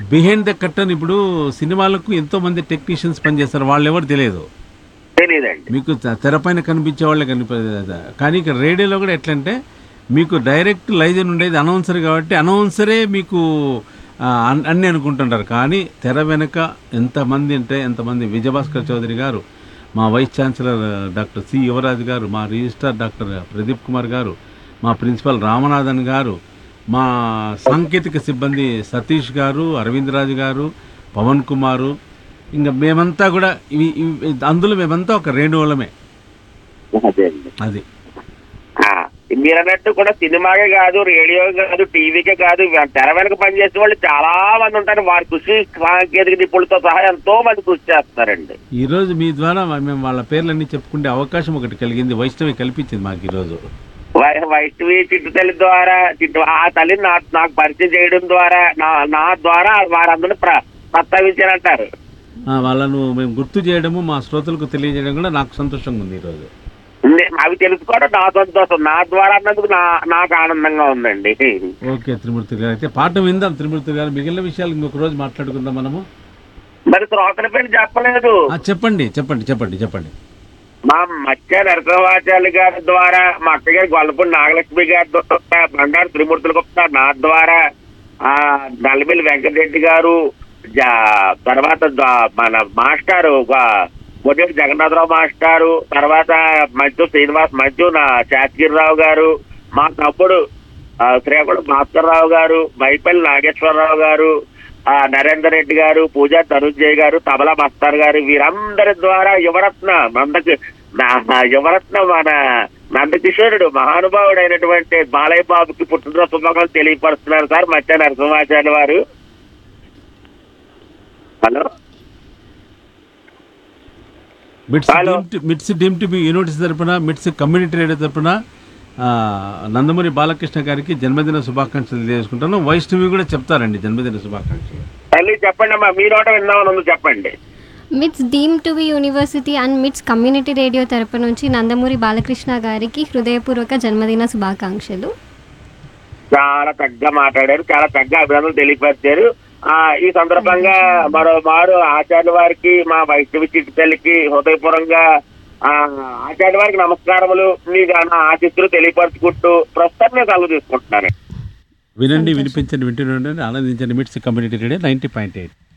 Behind the కట్టన్ ఇప్పుడు సినిమాలకు ఎంతో మంది టెక్నీషియన్స్ పనిచేస్తారు వాళ్ళు ఎవరు తెలియదు తెలియదండి మీకు తె- తెరపైన కనిపించే వాళ్ళే కనిపించదు కానీ ఇక్కడ రేడియోలో కూడా ఎట్లంటే మీకు డైరెక్ట్ లైజన్ ఉండేది అనౌన్సర్ కాబట్టి అనౌన్సరే మీకు ఆ, అన్- అన్ని అనుకుంటుంటారు కానీ తెర వెనుక ఎంతమంది అంటే ఎంతమంది విజయభాస్కర్ చౌదరి గారు మా vice chancellor doctor C Yuvaraj గారు మా రిజిస్ట్రార్ డాక్టర్ ప్రదీప్ కుమార్ గారు మా ప్రిన్సిపల్ రామనాథన్ గారు మా సాంకేతిక సిబ్బంది సతీష్ గారు అరవింద్ రాజు గారు పవన్ కుమారు ఇంకా మేమంతా కూడా ఇవి ఇవి- అందులో మేమంతా ఒక రేణువులమే అదే అండి అది ఆ, మీరు అన్నట్టు కూడా సినిమాకే కాదు రేడియో కాదు టీవీకే కాదు తెర వెనక పనిచేసే వాళ్ళు చాలా మంది ఉంటారు వారి కృషి సాంకేతిక నిపుణులతో సహా ఎంతో మంది కృషి చేస్తారండి ఈరోజు మీ ద్వారా మేము వాళ్ళ పేర్లన్నీ చెప్పుకుంటే అవకాశం ఒకటి కలిగింది వైష్ణవి కల్పించింది మాకు ఈరోజు వై- వైష్ణవి చిట్టు తల్లి ద్వారా చిట్టు ఆ తల్లిని నా నాకు పరిచయం చేయడం ద్వారా నా నా ద్వారా వారందరినీ ప్ర ప్రస్తావించారంటారు ఆ, వాళ్ళను మేము గుర్తు చేయడము మా శ్రోతలకు తెలియజేయడం కూడా నాకు సంతోషంగా ఉంది ఈరోజు నే- అవి తెలుసుకోవడం నా సంతోషం నా ద్వారా అన్నందుకు నా నాకు ఆనందంగా ఉందండి ఓకే త్రిమూర్తి గారు అయితే పాట విందాం త్రిమూర్తి గారు మిగిలిన విషయాలు ఇంకొక రోజు మాట్లాడుకుందాం మనము మరి శ్రోతల పేరు చెప్పలేదు ఆ, చెప్పండి చెప్పండి చెప్పండి చెప్పండి మా మత్స్య నరసింహాచార్య గారి ద్వారా మా అక్క గారి గొల్లపూడి నాగలక్ష్మి గారి ద్వారా బండారు త్రిమూర్తుల గుప్తా నా ద్వారా ఆ నల్లమిల్లి వెంకటరెడ్డి గారు జా- తర్వాత జా- మన మాస్టారు మొదటి జగన్నాథరావు మాస్టారు తర్వాత మధ్య శ్రీనివాస్ మధ్య నా శాస్త్రిరావు గారు మా తమ్ముడు ఆ, శ్రీకాకుళం భాస్కర్ రావు గారు మైపల్లి నాగేశ్వరరావు గారు ఆ నరేందర్ రెడ్డి గారు పూజా ధనుంజయ్ గారు తబలా మస్తార్ గారు వీరందరి ద్వారా యువరత్న నందకి నా- యువరత్న మన నందకిషోరుడు మహానుభావుడు అయినటువంటి బాలయ్య బాబుకి పుట్టినరోజు శుభాకాంక్షలు తెలియపరుస్తున్నారు సార్ మధ్య నరసింహాచార్య వారు hello MITS hello. Deemed to- MITS deemed to be university తరపున మిట్స్ కమ్యూనిటీ రేడియో తరపున ఆ, నందమూరి బాలకృష్ణ గారికి జన్మదిన శుభాకాంక్షలు తెలియజేసుకుంటాను వైష్ణవి కూడా చెప్తారండి జన్మదిన శుభాకాంక్షలు తల్లి చెప్పండి అమ్మా మీ నోట విందామని ఉంది చెప్పండి MITS deemed to be university and MITS community radio తరపు నుంచి నందమూరి బాలకృష్ణ గారికి హృదయపూర్వక జన్మదిన శుభాకాంక్షలు చాలా చక్కగా మాట్లాడారు చాలా చక్కగా అభినందనలు తెలియపరిచారు ఆ ఈ సందర్భంగా మరో మారు ఆచార్య వారికి మా వైష్ణవి చిట్టి తల్లికి హృదయపూర్వంగా ఆ ఆచార్య వారికి నమస్కారములు మీకు నా ఆశిస్తులు తెలియపరచుకుంటూ ప్రస్తుతం నేను సెలవు తీసుకుంటున్నాను వినండి వినిపించండి వింటూనే ఉండండి ఆనందించండి MITS community radio ninety point eight